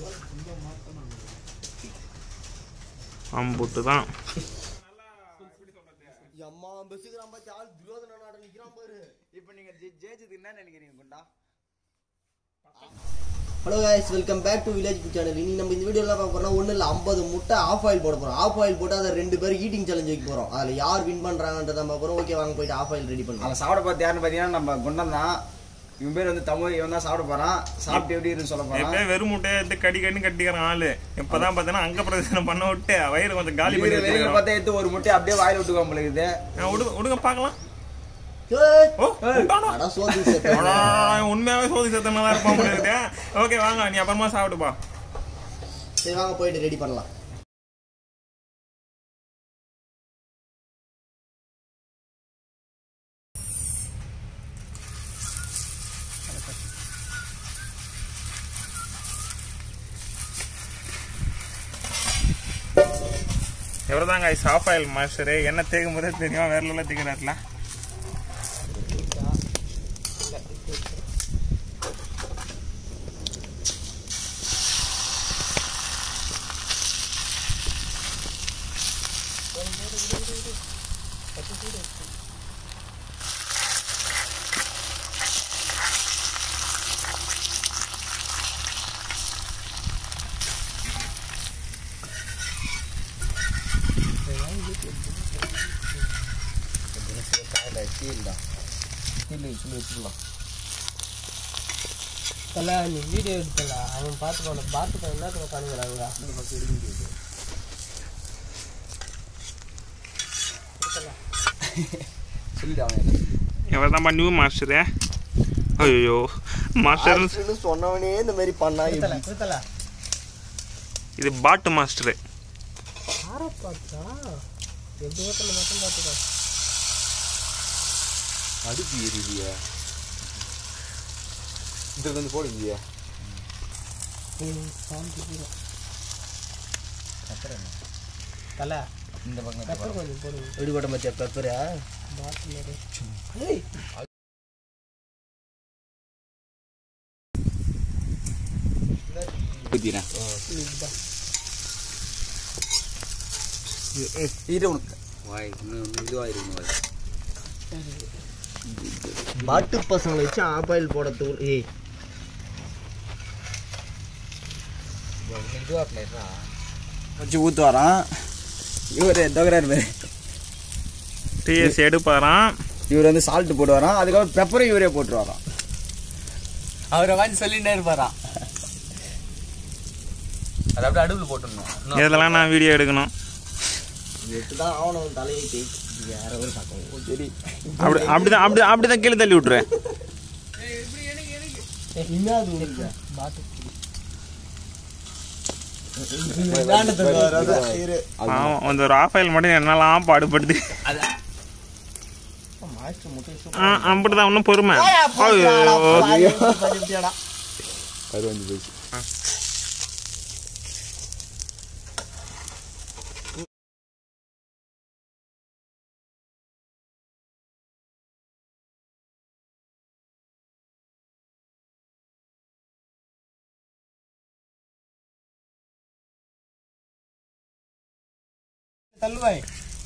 அம்புட்டு தான் அம்மா பெசுக்கிறான் பாத்தி ஆள் துரியோதன நாட நிக்கிறான் பாரு இப்போ நீங்க ஜெ- ஜெயிச்சதுக்கு என்ன நினைக்கிறீங்க குண்டா hello guys welcome back to village channel இனி நம்ம இந்த வீடியோல பார்க்க போறோம் ஒண்ணு இல்ல 50 முட்டை ஆஃப் ஆயில் போட போறோம் ஆஃப் ஆயில் போட்டு அதை ரெண்டு பேரும் ஈட்டிங் சேலஞ்ச் வைக்க போறோம் அதுல யார் வின் பண்றாங்கன்றத பார்க்க போறோம் ஓகே வாங்க போயிட்டு ஆஃப் ஆயில் ரெடி பண்ணுவோம் அவன் சாப்பிட பார்த்து யாருன்னு பார்த்தீங்கன்னா நம்ம குண்டம் தான் இவன் பேர் வந்து தமிழ் இவன் தான் சாப்பிட போறான் சாப்பிட்டு எப்படி இருக்குன்னு சொல்ல போறான் எப்பயே வெறும் முட்டையை எடுத்து கடி கடி கட்டிக்கிறான் ஆளு இப்பதான் பார்த்தீங்கன்னா அங்க பிரதேசம் பண்ண விட்டு வயிறு கொஞ்சம் காலி பண்ணி வெளியில வச்சிருக்கான். பார்த்தா எடுத்து ஒரு முட்டை அப்படியே வாயில விட்டுக்காம போல இருக்குது ஆ, விடுங்க விடுங்க பார்க்கலாம் ஏய், ஓ விட்டானா? அட சோதி செத்த. அடா, இவன் உண்மையாவே சோதி சத்தமா தான் இருப்பான் போல இருக்கு ஓகே வாங்க நீ அப்புறமா சாப்பிடுப்பா சரி வாங்க போயிட்டு ரெடி பண்ணலாம் எவ்வளோதாங்க ஐஸ் ஆஃப் ஆயில் மாஸ்டரு என்ன தேக்கும் போதே தெரியும் வேற உள்ள தேக்கிறாருல தல நீ வீடியோ எடுத்தல அவன் பார்த்துக்கோ பார்த்துக்கோ என்ன உட்காந்துக்கிறாங்க சொல்லிட்டு அவன் எவ்வளோதான்ப்பா நியூ மாஸ்டரு ஐயோ மாஸ்டர் ஆக்சுவலி சொன்னவனே இந்த மாதிரி பண்ணா கொடுத்தல எப்படி? கொடுத்தல இது பாட்டு மாஸ்டரு யாரை பார்த்தா எப்படி ஓட்டல மட்டும் பார்த்துக்கோ அடுப்பு எரியுதியா இதுல வந்து போடுதியா தல இந்த பக்கம் பெப்பர் கொஞ்சம் போடுங்க எப்படி போட்ட மத்தியா பெப்பரா பாட்டில் ஊத்திறேன் இது உனக்கு வாய் இன்னும் இதுவாக இருக்கணும் மாட்டு பசங்களை வச்சு ஆஃப் ஆயில் போடுறதுக்கு ஏய் வச்சு ஊத்து வரான் இவர் தொகராரு பேர் டிஎஸ் எடுப்பாராம் இவர் வந்து சால்ட் போட்டு வரான் அதுக்கப்புறம் பெப்பரும் இவரே போட்டு வரான் அவரை வாங்கி சொல்லிட்டே இருப்பாரான் அது அப்படியே அடுப்பில் போட்டுடணும் இதெல்லாம் நான் வீடியோ எடுக்கணும் இதுதான் ஆவணம் தலையை தேய்ச்சி வேற ஒரு பக்கம் சரி அப்படி அப்படிதான் அப்படி அப்படிதான் கீழே தள்ளி விட்டுறேன் என்ன அது உனக்கு பாட்டு பாவம் அந்த ஒரு ஆஃப் ஆயில் மட்டும் என்னெல்லாம் பாடுபடுது மாஸ்டர் முட்டை ஆ அப்படிதான் ஒன்றும் பொறுமை ஐயோ. கருவஞ்சி போச்சு தள்ளுவாய்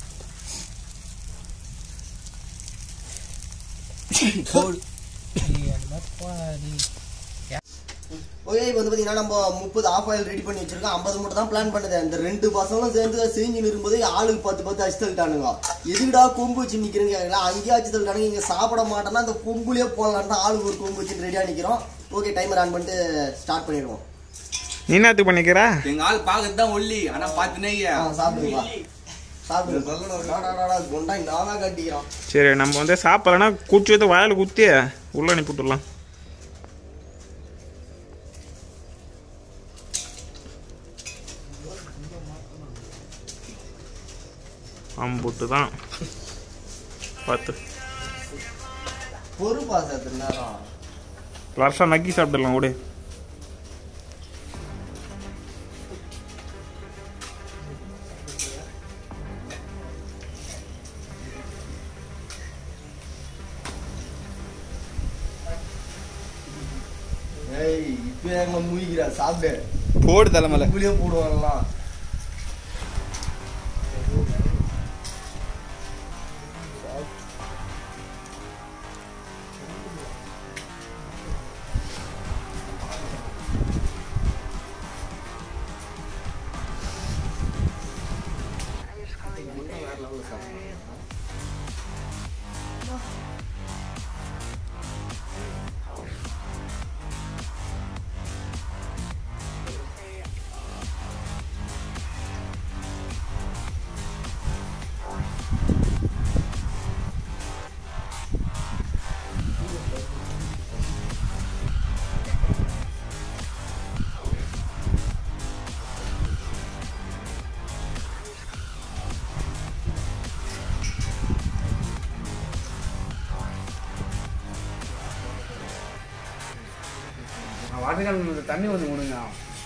ஓகே இப்போ வந்து பார்த்தீங்கன்னா நம்ம முப்பது ஆஃப் ஆயில் ரெடி பண்ணி வச்சிருக்கோம் ஐம்பது மட்டும் தான் பிளான் பண்ணது அந்த ரெண்டு பசங்களும் சேர்ந்து செஞ்சு இருக்கும்போது ஆளுக்கு பத்து பத்து அடிச்சு தள்ளிட்டானுங்க எதுக்குடா கொம்பு வச்சு நிற்கிறேன்னு கேட்கலாம் அங்கேயே அடிச்சு தள்ளிட்டானுங்க இங்கே சாப்பிட மாட்டோம்னா அந்த கொம்புலேயே போடலான்ட்டு ஆளுக்கு ஒரு கொம்பு வச்சு ரெடியாக நிற்கிறோம் ஓகே டைமர் ஆன் பண்ணிட்டு ஸ்டார்ட் பண்ணிடுவோம் நீ என்னத்துக்கு பண்ணிக்கிற எங்க ஆள் பார்க்கறது தான் ஒல்லி ஆனா பார்த்துனே ஆ சாப்பிடுவா சாப்பிடுங்க குண்டா நானா கட்டிக்கிறோம் சரி நம்ம வந்து சாப்பிட்றேன்னா குச்சி வைத்து வாயில் குத்தி உள்ள அனுப்பி விட்டுடலாம் அம்புட்டு தான் பத்து பொறுப்பா சார் நேரம் வருஷம் நக்கி சாப்பிடலாம் விடு ஏய் இப்போ எங்க மூழ்கிறா சாப்பிடு போடு தலைமலை இப்படியே போடுவாங்களாம் வாட்டுக்கால் தண்ணி வந்து கொடுங்க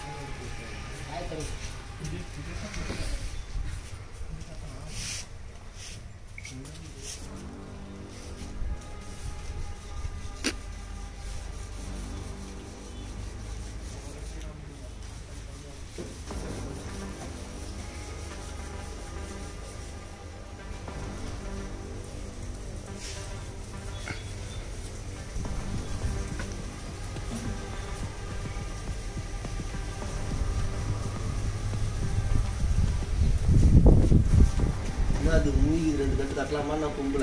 என்ன அது மூழ்கி ரெண்டு கட்டு கட்டலாமா நான் கும்பல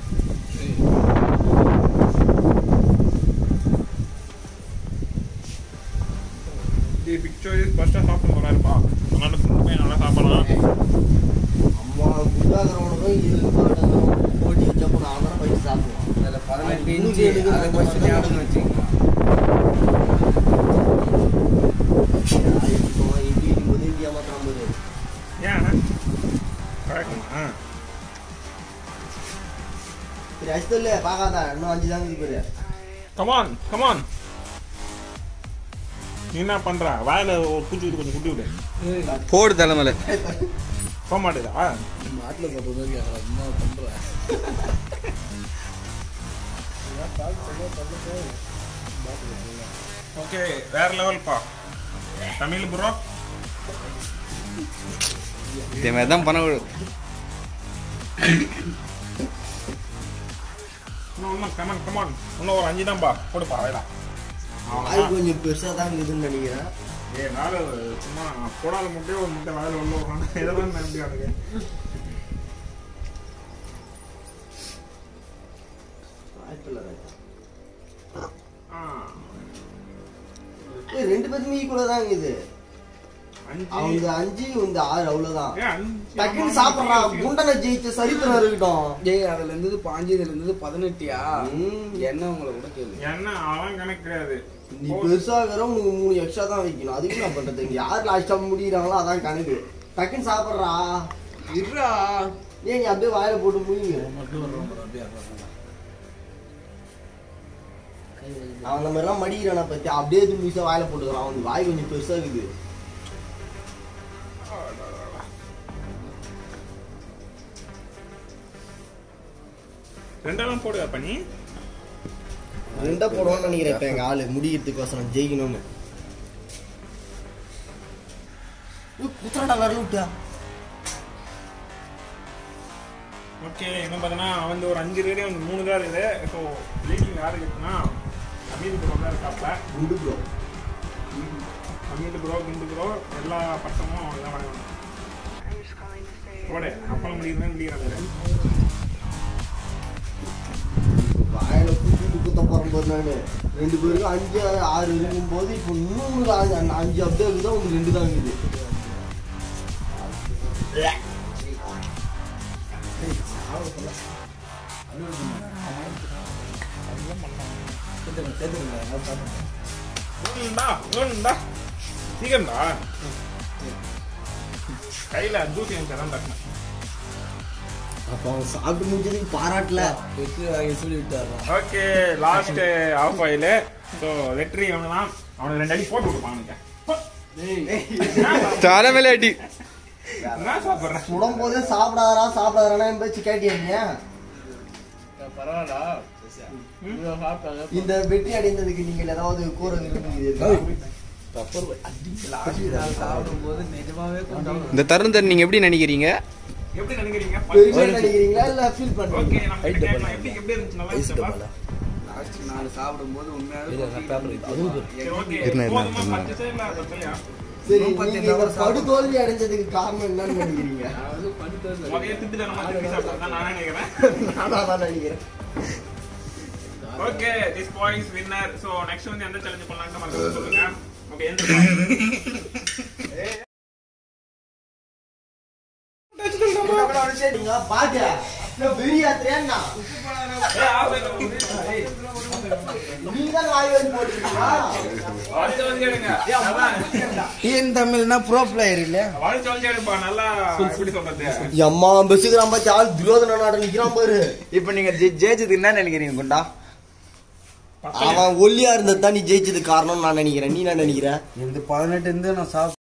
இது பிக்சர் ஃபர்ஸ்ட்டாக சாப்பிட்டு போகிறாருப்பா அதனால போய் நல்லா சாப்பிடலாம் அம்மா குண்டாகிறவனுக்கும் இருபது பாடுங்கிறவனுக்கும் போட்டி வச்சப்போ நான் தானே போயிட்டு சாப்பிடுவான் அதில் பதினெட்டு நூத்தி இன்ச்சு எழுபது அதை கொஞ்சம் ஞாபகம் வச்சுக்கலாம் இடி இடிக்கும்போது இந்தியா மாத்திரம் போது ஏன் கரெக்டுமா சரி அடிச்சதில்ல பார்க்காத இன்னும் அஞ்சு தாங்க இது பேரு கமான் கமான் நீ என்ன பண்ற வாயில ஒரு பூச்சி விட்டு கொஞ்சம் குட்டி விடு போடு தலைமலை போக மாட்டேதா மாட்டில் போட்டு கேட்குறேன் என்ன பண்ணுறேன் ஓகே வேற லெவல்ப்பா தமிழ் ப்ரோ இதே மாதிரி தான் பண்ண விடு இன்னும் இன்னும் கமான் கமான் இன்னும் ஒரு அஞ்சு தான்ப்பா போடுப்பா வேடா வாய் கொஞ்சம் பெருசா தான் இருக்குதுன்னு நினைக்கிறேன் ஏ நாலு சும்மா போடாத முட்டையே ஒரு முட்டை வாயில உள்ள விடுறாங்க இதெல்லாம் நம்பி அவனுக்கு வாய்ப்பில்லை ராஜா. ஆ, ஏய், ரெண்டு பேத்துமே ஈக்குவலா தான் இது அஞ்சு அவங்க அஞ்சு இந்த ஆறு அவ்வளவுதான் ஏ, அஞ்சு டக்குன்னு சாப்பிடுறான் குண்டனை ஜெயிச்ச சரித்திரம் இருக்கட்டும் டேய் அதுல இருந்தது பாஞ்சு இதுல இருந்தது பதினெட்டியா ம். என்ன உங்களை கூட கேளு என்ன அவன் கணக்கு கிடையாது நீ பெருசாகிற உனக்கு மூணு எக்ஸ்ட்ரா தான் வைக்கணும் அதுக்கு நான் பண்றது இங்க யார் லாஸ்டா முடிகிறாங்களோ அதான் கணக்கு டக்குன்னு சாப்பிடுறா இருடா ஏன் நீ அப்படியே வாயில போட்டு முடியுங்க மட்டும் வர்றோம் அப்படியே வர்றோம். அவன் அந்த மாதிரிலாம் மடிக்கிறான பத்தி அப்படியே இது முழுசா வாயில போட்டுக்கிறான் அவனுக்கு வாய் கொஞ்சம் பெருசா இருக்குது ரெண்டெல்லாம் போடுவா பண்ணி ரெண்டா போடுவான்னு நினைக்கிறேன் இப்ப எங்க ஆளு முடிக்கிறதுக்கோசரம் ஜெயிக்கணும்னு குத்துறாடா வரல விட்டா ஓகே என்ன பார்த்தீங்கன்னா வந்து ஒரு அஞ்சு ரேடியோ வந்து மூணு தான் இருக்குது இப்போ லீடிங் யாரு இருக்குன்னா அமீர் ப்ரோ தான் இருக்காப்ல Gundu bro Ameer bro Gundu bro எல்லா பசங்களும் எல்லாம் வழங்கணும் போடு அப்பளம் முடியுதுன்னு முடிகிறாங்க வாயில குத்திட்டு குத்த போகும்போது நானு ரெண்டு பேருக்கும் அஞ்சு ஆறு இருக்கும்போது இப்போ இன்னொரு அஞ்சு அஞ்சு அப்படியே இருக்குதா உங்களுக்கு ரெண்டு தான் இருக்குது வேணும்டா வேணும்டா சீக்கிரம்டா கையில தூசி வந்து டக்குனு அப்போ அவன் சாப்பிட்டு முடிஞ்சதுக்கு பாராட்டல வெற்றி வாங்கி சொல்லி விட்டாரா okay last of oil so வெற்றி அவனு தான் அவனுக்கு ரெண்டு அடி போட்டு கொடுப்பான் அவனுக்கு தலைமையில அடி என்ன சாப்பிட்றேன் சுடும் போதே சாப்பிடாதரா சாப்பிடாதரா பேச்சு கேட்டியா பரவாயில்ல இவ்வளோ சாப்பிட்டாங்க இந்த வெற்றி அடைந்ததுக்கு நீங்கள் ஏதாவது கூற விரும்புகிறீர்களா சாப்பிடும்போது நிஜமாவே கொஞ்சம் இந்த தருணத்தை நீங்க எப்படி நினைக்கிறீங்க எப்படி நினைக்கிறீங்க பெருமையா நினைக்கிறீங்களா இல்ல ஃபீல் ஓகே பண்றீங்களா நம்ம கிட்ட கேட்கலாம். எப்படி எப்படி இருந்துச்சு நல்லா இருந்துச்சா லாஸ்ட் நாலு சாப்பிடும்போது உண்மையாவே சரி ஓகே இருங்க, இருங்க, போதுமா இருங்க. பச்சை இல்ல பச்சையா சரி முப்பத்தி நீங்க இந்த ஐந்து படுதோல்வி அடைஞ்சதுக்கு காரணம் என்னன்னு நினைக்கிறீங்க வகையை திட்டு தரமா திருப்பி சாப்பிட்டா நான் நினைக்கிறேன் நானா தான் நினைக்கிறேன் okay this boys winner so next வந்து எந்த சேலஞ்ச் பண்ணலாம்னு மறக்காம சொல்லுங்க ஓகே எந்த நீங்க பாட்டு நான் பெரிய யாத்திரையா நீங்க தான் வாய் வந்து போட்டுருக்கீங்களா வாழ்த்து வந்து கேளுங்க அதான். டிஎன் தமிழ்னா ப்ரோ பிளேயர் இல்ல வாழ்த்து வந்து கேளுப்பா நல்லா எப்படி சொல்றது எம்மா பெசுக்கிறான் பார்த்து ஆள் துரோதன நாடு நிக்கிறான் பாரு இப்போ நீங்க ஜெ- ஜெயிச்சதுக்கு என்ன நினைக்கிறீங்க குண்டா அவன் ஒல்லியா இருந்தது தான் நீ ஜெயிச்சது காரணம் நான் நினைக்கிறேன் நீ என்ன நினைக்கிற இந்த பதினெட்டு இருந்து நான் சாப்பிட்டு